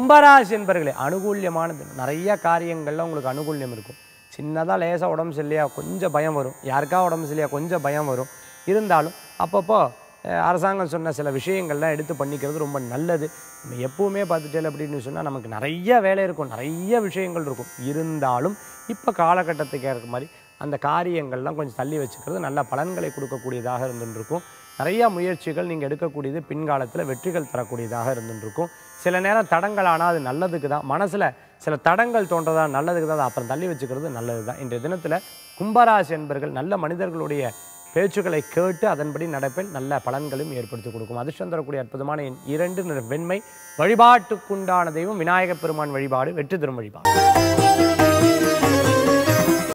கும்பராசி என்பர்களே அனுகூல்யமான தினம் நிறைய காரியங்கள்ல உங்களுக்கு அனுகூல்யம் இருக்கும் சின்னதாக லேசாக உடம்பு சரியில்லையா கொஞ்சம் பயம் வரும் யாருக்கா உடம்பு சரியில்லையா கொஞ்சம் பயம் வரும் இருந்தாலும் அப்பப்போ அஹ், அரசாங்கம் சொன்ன சில விஷயங்கள்லாம் எடுத்து பண்ணிக்கிறது ரொம்ப நல்லது நம்ம எப்பவுமே பார்த்துட்டே அப்படின்னு சொன்னால் நமக்கு நிறைய வேலை இருக்கும் நிறைய விஷயங்கள் இருக்கும் இருந்தாலும் இப்போ காலகட்டத்துக்கு ஏற்ற மாதிரி அந்த காரியங்கள்லாம் கொஞ்சம் தள்ளி வச்சுக்கிறது நல்ல பலன்களை கொடுக்கக்கூடியதாக இருந்துருக்கும் நிறைய முயற்சிகள் நீங்கள் எடுக்கக்கூடியது பின்காலத்தில் வெற்றிகள் தரக்கூடியதாக இருந்துருக்கும் சில நேரம் தடங்கள் ஆனால் அது நல்லதுக்கு தான் மனசில் சில தடங்கள் தோன்றதா நல்லதுக்கு தான் அதை அப்புறம் தள்ளி வச்சுக்கிறது நல்லது தான் இன்றைய தினத்தில் கும்பராசி என்பர்கள் நல்ல மனிதர்களுடைய பேச்சுக்களை கேட்டு அதன்படி நடப்பில் நல்ல பலன்களையும் ஏற்படுத்தி கொடுக்கும் அதிர்ஷ்டம் தரக்கூடிய அற்புதமான எண் இரண்டு நிற வெண்மை வழிபாட்டுக்குண்டான தெய்வம் விநாயகப் பெருமான் வழிபாடு வெற்றி தரும் வழிபாடு